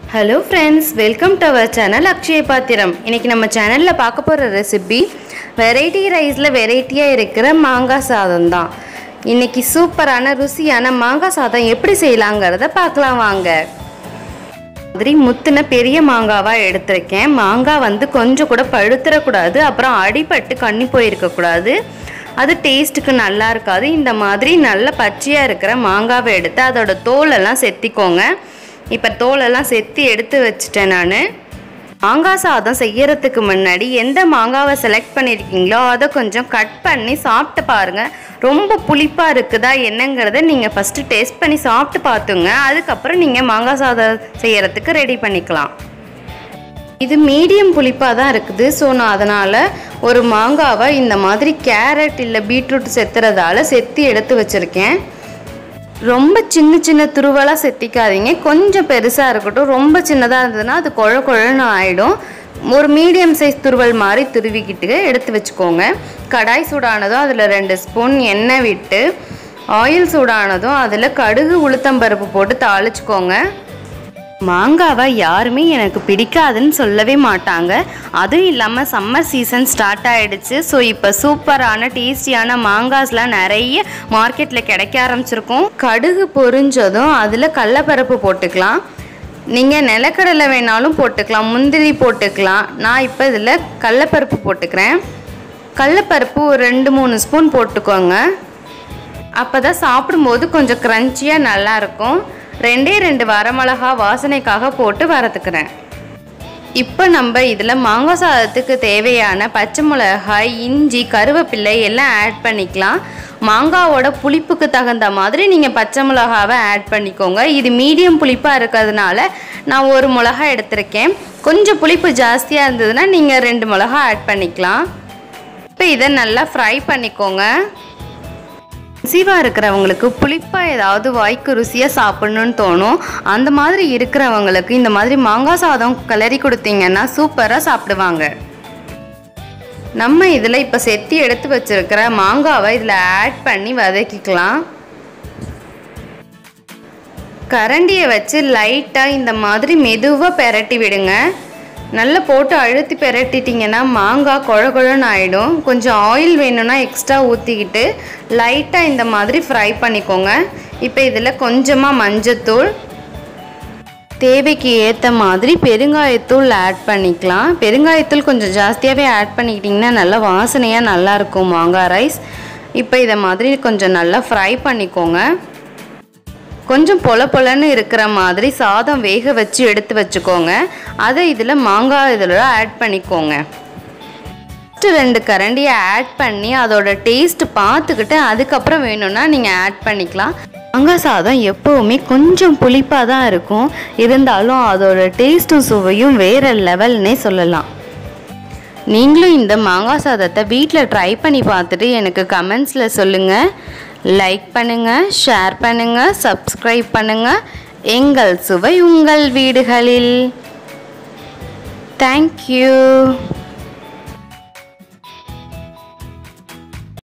hello friends welcome to our channel Akshaya Patram இன்னைக்கு நம்ம சேனலில் பார்க்க போகிற ரெசிபி வெரைட்டி ரைஸில் வெரைட்டியாக இருக்கிற மாங்காய் சாதம் தான் இன்னைக்கு சூப்பரான ருசியான மாங்காய் சாதம் எப்படி செய்யலாங்கிறத பார்க்கலாம் வாங்க மாதிரி முத்தின பெரிய மாங்காவாக எடுத்திருக்கேன் மாங்காய் வந்து கொஞ்சம் கூட பழுத்துறக்கூடாது அப்புறம் அடிபட்டு கண்ணி போயிருக்கக்கூடாது அது டேஸ்ட்டுக்கு நல்லா இருக்காது இந்த மாதிரி நல்ல பச்சையாக இருக்கிற மாங்காவை எடுத்து அதோட தோலெல்லாம் செத்திக்கோங்க இப்போ தோலெல்லாம் செத்தி எடுத்து வச்சுட்டேன் நான் மாங்காய் சாதம் செய்யறதுக்கு முன்னாடி எந்த மாங்காவை செலக்ட் பண்ணியிருக்கீங்களோ அதை கொஞ்சம் கட் பண்ணி சாப்பிட்டு பாருங்கள் ரொம்ப புளிப்பாக இருக்குதா என்னங்கிறத நீங்கள் ஃபஸ்ட்டு டேஸ்ட் பண்ணி சாப்பிட்டு பார்த்துங்க அதுக்கப்புறம் நீங்கள் மாங்காய் சாதம் செய்யறதுக்கு ரெடி பண்ணிக்கலாம் இது மீடியம் புளிப்பாக தான் இருக்குது ஸோ நான் அதனால் ஒரு மாங்காவை இந்த மாதிரி கேரட் இல்லை பீட்ரூட் செத்துறதால செத்தி எடுத்து வச்சுருக்கேன் ரொம்ப சின்ன சின்ன துருவலாக செத்திக்காதீங்க கொஞ்சம் பெருசாக இருக்கட்டும் ரொம்ப சின்னதாக இருந்ததுன்னா அது குழ குழன்னு ஆகிடும் ஒரு மீடியம் சைஸ் துருவல் மாதிரி துருவிக்கிட்டு எடுத்து வச்சுக்கோங்க கடாய் சூடானதும் அதில் ரெண்டு ஸ்பூன் எண்ணெய் விட்டு ஆயில் சூடானதும் அதில் கடுகு உளுத்தம்பருப்பு போட்டு தாளிச்சுக்கோங்க மாங்காவை யாருமே எனக்கு பிடிக்காதுன்னு சொல்லவே மாட்டாங்க அதுவும் இல்லாமல் சம்மர் சீசன் ஸ்டார்ட் ஆகிடுச்சு ஸோ இப்போ சூப்பரான டேஸ்டியான மாங்காஸ்லாம் நிறைய மார்க்கெட்டில் கிடைக்க ஆரம்பிச்சிருக்கும் கடுகு பொரிஞ்சதும் அதில் கடலப்பருப்பு போட்டுக்கலாம் நீங்கள் நிலக்கடலை வேணாலும் போட்டுக்கலாம் முந்திரி போட்டுக்கலாம் நான் இப்போ இதில் கடலப்பருப்பு போட்டுக்கிறேன் கடலப்பருப்பு ஒரு ரெண்டு மூணு ஸ்பூன் போட்டுக்கோங்க அப்போ தான் சாப்பிடும்போது கொஞ்சம் க்ரன்ச்சியாக நல்லாயிருக்கும் ரெண்டே ரெண்டு வரமிளகா வாசனைக்காக போட்டு வரத்துக்கிறேன் இப்போ நம்ம இதில் மாங்காய் சாதத்துக்கு தேவையான பச்சை மிளகாய் இஞ்சி கருவேப்பிள்ளை எல்லாம் ஆட் பண்ணிக்கலாம் மாங்காவோட புளிப்புக்கு தகுந்த மாதிரி நீங்கள் பச்சை மிளகாவை ஆட் பண்ணிக்கோங்க இது மீடியம் புளிப்பாக இருக்கிறதுனால நான் ஒரு மிளகா எடுத்திருக்கேன் கொஞ்சம் புளிப்பு ஜாஸ்தியாக இருந்ததுன்னா நீங்கள் ரெண்டு மிளகா ஆட் பண்ணிக்கலாம் இப்போ இதை நல்லா ஃப்ரை பண்ணிக்கோங்க கன்சீவாக இருக்கிறவங்களுக்கு புளிப்பாக ஏதாவது வாய்க்கு ருசியாக சாப்பிட்ணுன்னு தோணும் அந்த மாதிரி இருக்கிறவங்களுக்கு இந்த மாதிரி மாங்காய் சாதம் கிளறி கொடுத்தீங்கன்னா சூப்பராக சாப்பிடுவாங்க நம்ம இதில் இப்போ செத்தி எடுத்து வச்சுருக்கிற மாங்காவை இதில் ஆட் பண்ணி வதக்கிக்கலாம் கரண்டியை வச்சு லைட்டாக இந்த மாதிரி மெதுவாக பெரட்டி விடுங்க நல்லா போட்டு அழுத்தி பெரட்டிட்டிங்கன்னா மாங்காய் குழ குழன்னு ஆகிடும் கொஞ்சம் ஆயில் வேணும்னா எக்ஸ்ட்ரா ஊற்றிக்கிட்டு லைட்டாக இந்த மாதிரி ஃப்ரை பண்ணிக்கோங்க இப்போ இதில் கொஞ்சமாக மஞ்சத்தூள் தேவைக்கு ஏற்ற மாதிரி பெருங்காயத்தூள் ஆட் பண்ணிக்கலாம் பெருங்காயத்தூள் கொஞ்சம் ஜாஸ்தியாகவே ஆட் பண்ணிக்கிட்டிங்கன்னா நல்லா வாசனையாக நல்லாயிருக்கும் மாங்காய் ரைஸ் இப்போ இதை மாதிரி கொஞ்சம் நல்லா ஃப்ரை பண்ணிக்கோங்க கொஞ்சம் பொல பொலன்னு இருக்கிற மாதிரி சாதம் வேக வச்சு எடுத்து வச்சுக்கோங்க அதை இதில் மாங்காய் இதில் ஆட் பண்ணிக்கோங்க ஃபஸ்ட்டு ரெண்டு கரண்டியை ஆட் பண்ணி அதோட டேஸ்ட் பார்த்துக்கிட்டு அதுக்கப்புறம் வேணும்னா நீங்கள் ஆட் பண்ணிக்கலாம் மாங்காய் சாதம் எப்போவுமே கொஞ்சம் புளிப்பாக தான் இருக்கும் இருந்தாலும் அதோட டேஸ்ட்டும் சுவையும் வேறு லெவல்னே சொல்லலாம் நீங்களும் இந்த மாங்காய் சாதத்தை வீட்டில் ட்ரை பண்ணி பார்த்துட்டு எனக்கு கமெண்ட்ஸில் சொல்லுங்கள் லைக் பண்ணுங்கள் ஷேர் பண்ணுங்கள் சப்ஸ்கிரைப் பண்ணுங்கள் எங்கள் சுவை உங்கள் வீடுகளில் தேங்க்யூ